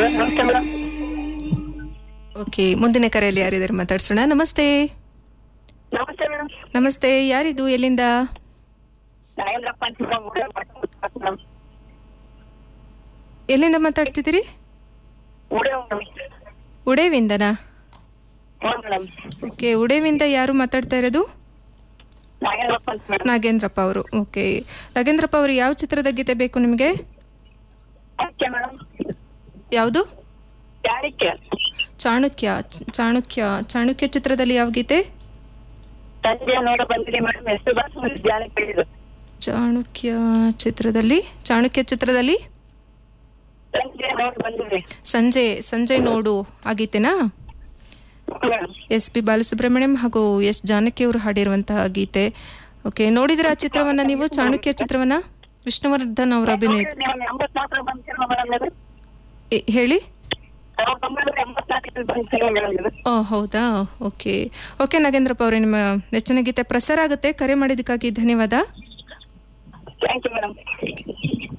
ನಮಸ್ತೆ madam okay ಮುಂದಿನ ಕರೆಯಲ್ಲಿ ಯಾರಿದ್ದಾರೆ ಮಾತಾಡ್ಸೋಣ ನಮಸ್ತೆ ನಮಸ್ತೆ ಮೇಡಮ್ ನಮಸ್ತೆ ಯಾರಿದು ಎಲ್ಲಿಂದ ನಾಗೇಂದ್ರಪ್ಪ ಅಂತ ಮೇಡಮ್ ಎಲ್ಲಿಂದ ಮಾತಾಡ್ತಿದ್ದೀರಿ ಉಡೇ ಮೇಡಮ್ ಉಡೇವಿಂದನಾ ಹೌದು ಮೇಡಮ್ ಓಕೆ ಉಡೇವಿಂದ ಯಾರು ಮಾತಾಡ್ತಾ ಇರೋದು ನಾಗೇಂದ್ರಪ್ಪ ಅಂತ ಮೇಡಮ್ ನಾಗೇಂದ್ರಪ್ಪ ಅವರು ಓಕೆ ನಾಗೇಂದ್ರಪ್ಪ ಅವರು ಯಾವ ಚಿತ್ರದ ಗೀತೆ ಬೇಕು ನಿಮಗೆ ಓಕೆ ಮೇಡಮ್ ಯಾವುದು ಯಾರಿಕೆ ಚಾಣಕ್ಯ ಚ- ಚಾಣಕ್ಯ ಚಾಣಕ್ಯ ಚಿತ್ರದಲ್ಲಿ ಯಾವ ಗೀತೆ ಸಂಜೆ ನೋಡ ಬಂದಿರಿ ಮೇಡಮ್ ಎಷ್ಟು ಬಾಸ್ ಧ್ಯಾನ ಕೇಳಿದ್ರು ಚಾಣಕ್ಯ ಚಿತ್ರದಲ್ಲಿ ಚಾಣಕ್ಯ ಚಿತ್ರದಲ್ಲಿ ಸಂಜೆ ನೋಡ ಬಂದಿರಿ ಸಂಜೆ ಸಂಜೆ ನೋಡು ಆ ಗೀತೆನಾ ಮೇಡಮ್ ಎಸ್ ಪಿ ಬಾಲಸುಬ್ರಹ್ಮಣ್ಯಂ ಹಾಗೂ ಎಸ್ ಜಾನಕಿ ಅವರು ಹಾಡಿರುವಂತಹ ಗೀತೆ ಓಕೆ ನೋಡಿದ್ರ ಆ ಚಿತ್ರವನ್ನ ನೀವು ಚಾಣಕ್ಯ ಚಿತ್ರವನ್ನ ವಿಷ್ಣುವರ್ಧನ್ ಅವರ ಅಭಿನಯ ನೀವು ಎಂಬತ್ನಾಲ್ಕರ ಬಂದಿರೋ ಮೇಡಮ್ ಇದು ಎ- ಹೇಳಿ ಸಾವಿರದ ಒಂಬೈನೂರ ಎಂಬತ್ನಾಲ್ಕರಲ್ಲಿ ಬಂದಿರೋ ಮೇಡಮ್ ಇದು ಓ ಹೌದಾ ಓಕೆ ಓಕೆ ನಾಗೇಂದ್ರಪ್ಪ ಅವರೇ ನಿಮ್ಮ ನೆಚ್ಚಿನ ಗೀತೆ ಪ್ರಸಾರ ಆಗುತ್ತೆ ಕರೆ ಮಾಡಿದ್ದಕ್ಕಾಗಿ ಧನ್ಯವಾದ